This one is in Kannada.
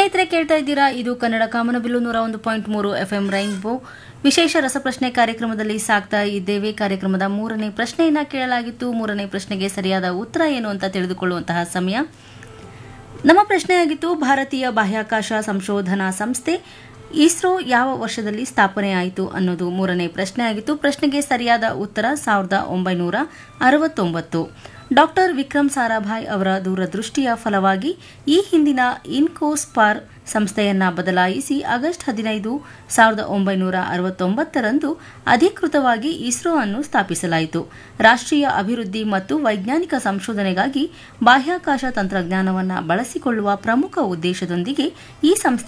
ಸ್ನೇಹಿತರೆ ಕೇಳ್ತಾ ಇದ್ದೀರಾ ಇದು ಕನ್ನಡ ಕಾಮನಬಿಲ್ಲು ನೂರ ಒಂದು ಪಾಯಿಂಟ್ ಮೂರು ಎಫ್ ಎಂ ರೈನ್ಬೋ ವಿಶೇಷ ರಸಪ್ರಶ್ನೆ ಕಾರ್ಯಕ್ರಮದಲ್ಲಿ ಸಾಕ್ತಾ ಇದ್ದೇವೆ ಕಾರ್ಯಕ್ರಮದ ಮೂರನೇ ಪ್ರಶ್ನೆಯನ್ನ ಕೇಳಲಾಗಿತ್ತು ಮೂರನೇ ಪ್ರಶ್ನೆಗೆ ಸರಿಯಾದ ಉತ್ತರ ಏನು ಅಂತ ತಿಳಿದುಕೊಳ್ಳುವಂತಹ ಸಮಯ ನಮ್ಮ ಪ್ರಶ್ನೆಯಾಗಿತ್ತು ಭಾರತೀಯ ಬಾಹ್ಯಾಕಾಶ ಸಂಶೋಧನಾ ಸಂಸ್ಥೆ ಇಸ್ರೋ ಯಾವ ವರ್ಷದಲ್ಲಿ ಸ್ಥಾಪನೆಯಾಯಿತು ಅನ್ನೋದು ಮೂರನೇ ಪ್ರಶ್ನೆ ಆಗಿತ್ತು ಪ್ರಶ್ನೆಗೆ ಸರಿಯಾದ ಉತ್ತರ ಸಾವಿರದ ಒಂಬೈನೂರ ಅರವತ್ತೊಂಬತ್ತು ಡಾಕ್ಟರ್ ವಿಕ್ರಮ್ ಸಾರಾಭಾಯ್ ಅವರ ದೂರದೃಷ್ಟಿಯ ಫಲವಾಗಿ ಈ ಹಿಂದಿನ ಇನ್ಕೋಸ್ಪಾರ್ ಸಂಸ್ಥೆಯನ್ನ ಬದಲಾಯಿಸಿ ಆಗಸ್ಟ್ ಹದಿನೈದು ಸಾವಿರದ ಒಂಬೈನೂರ ಅರವತ್ತೊಂಬತ್ತರಂದು ಅಧಿಕೃತವಾಗಿ ಇಸ್ರೋ ಅನ್ನು ಸ್ಥಾಪಿಸಲಾಯಿತು ರಾಷ್ಟ್ರೀಯ ಅಭಿವೃದ್ಧಿ ಮತ್ತು ವೈಜ್ಞಾನಿಕ ಸಂಶೋಧನೆಗಾಗಿ ಬಾಹ್ಯಾಕಾಶ ತಂತ್ರಜ್ಞಾನವನ್ನು ಬಳಸಿಕೊಳ್ಳುವ ಪ್ರಮುಖ ಉದ್ದೇಶದೊಂದಿಗೆ ಈ ಸಂಸ್ಥೆ